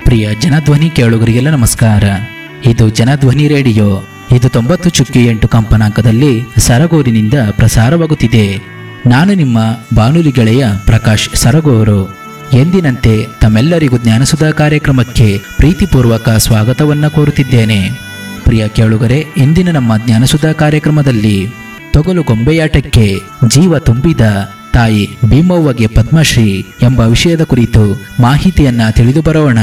ಪ್ರಿಯ ಜನಧ್ವನಿ ಕೇಳುಗರಿಗೆಲ್ಲ ನಮಸ್ಕಾರ ಇದು ಜನಧ್ವನಿ ರೇಡಿಯೋ ಇದು ತೊಂಬತ್ತು ಚುಕ್ಕಿ ಎಂಟು ಕಂಪನಾಂಕದಲ್ಲಿ ಸರಗೂರಿನಿಂದ ಪ್ರಸಾರವಾಗುತ್ತಿದೆ ನಾನು ನಿಮ್ಮ ಬಾನುಲಿ ಗೆಳೆಯ ಪ್ರಕಾಶ್ ಸರಗೂರು ಎಂದಿನಂತೆ ತಮ್ಮೆಲ್ಲರಿಗೂ ಜ್ಞಾನಸುಧಾ ಕಾರ್ಯಕ್ರಮಕ್ಕೆ ಪ್ರೀತಿಪೂರ್ವಕ ಸ್ವಾಗತವನ್ನ ಕೋರುತ್ತಿದ್ದೇನೆ ಪ್ರಿಯ ಕೇಳುಗರೆ ಇಂದಿನ ನಮ್ಮ ಜ್ಞಾನಸುಧಾ ಕಾರ್ಯಕ್ರಮದಲ್ಲಿ ತೊಗಲು ಗೊಂಬೆಯಾಟಕ್ಕೆ ಜೀವ ತುಂಬಿದ ತಾಯಿ ಭೀಮವ್ವಗೆ ಪದ್ಮಶ್ರೀ ಎಂಬ ವಿಷಯದ ಕುರಿತು ಮಾಹಿತಿಯನ್ನ ತಿಳಿದು ಬರೋಣ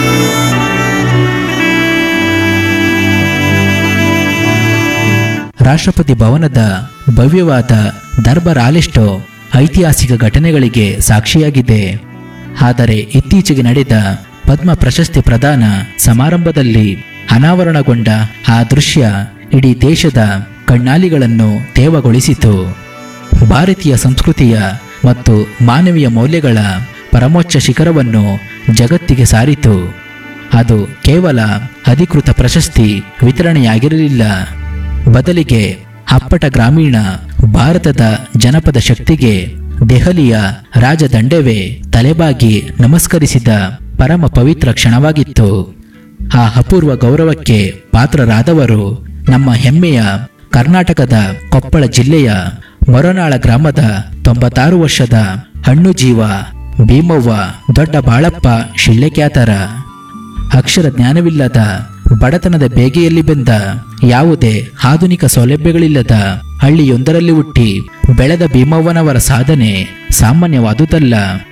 ರಾಷ್ಟ್ರಪತಿ ಭವನದ ಭವ್ಯವಾದ ದರ್ಬಾರ್ ಆಲೆಷ್ಟೋ ಐತಿಹಾಸಿಕ ಘಟನೆಗಳಿಗೆ ಸಾಕ್ಷಿಯಾಗಿದೆ ಆದರೆ ಇತ್ತೀಚೆಗೆ ನಡೆದ ಪದ್ಮ ಪ್ರಶಸ್ತಿ ಪ್ರದಾನ ಸಮಾರಂಭದಲ್ಲಿ ಅನಾವರಣಗೊಂಡ ಆ ದೃಶ್ಯ ಇಡೀ ದೇಶದ ಕಣ್ಣಾಲಿಗಳನ್ನು ತೇವಗೊಳಿಸಿತು ಭಾರತೀಯ ಸಂಸ್ಕೃತಿಯ ಮತ್ತು ಮಾನವೀಯ ಮೌಲ್ಯಗಳ ಪರಮೋಚ್ಚ ಶಿಖರವನ್ನು ಜಗತ್ತಿಗೆ ಸಾರಿತು ಅದು ಕೇವಲ ಅಧಿಕೃತ ಪ್ರಶಸ್ತಿ ವಿತರಣೆಯಾಗಿರಲಿಲ್ಲ ಬದಲಿಗೆ ಅಪ್ಪಟ ಗ್ರಾಮೀಣ ಭಾರತದ ಜನಪದ ಶಕ್ತಿಗೆ ದೆಹಲಿಯ ರಾಜದಂಡವೇ ತಲೆಬಾಗಿ ನಮಸ್ಕರಿಸಿದ ಪರಮ ಪವಿತ್ರ ಕ್ಷಣವಾಗಿತ್ತು ಆ ಅಪೂರ್ವ ಗೌರವಕ್ಕೆ ಪಾತ್ರರಾದವರು ನಮ್ಮ ಹೆಮ್ಮೆಯ ಕರ್ನಾಟಕದ ಕೊಪ್ಪಳ ಜಿಲ್ಲೆಯ ಮೊರನಾಳ ಗ್ರಾಮದ ತೊಂಬತ್ತಾರು ವರ್ಷದ ಹಣ್ಣು ಜೀವ ಭೀಮವ್ವ ದೊಡ್ಡ ಬಾಳಪ್ಪ ಶಿಳ್ಳೆಕ್ಯಾತರ ಅಕ್ಷರ ಜ್ಞಾನವಿಲ್ಲದ ಬಡತನದ ಬೇಗೆಯಲ್ಲಿ ಬೆಂದ ಯಾವುದೇ ಆಧುನಿಕ ಸೌಲಭ್ಯಗಳಿಲ್ಲದ ಹಳ್ಳಿಯೊಂದರಲ್ಲಿ ಹುಟ್ಟಿ ಬೆಳೆದ ಭೀಮವ್ವನವರ ಸಾಧನೆ ಸಾಮಾನ್ಯವಾದುದಲ್ಲ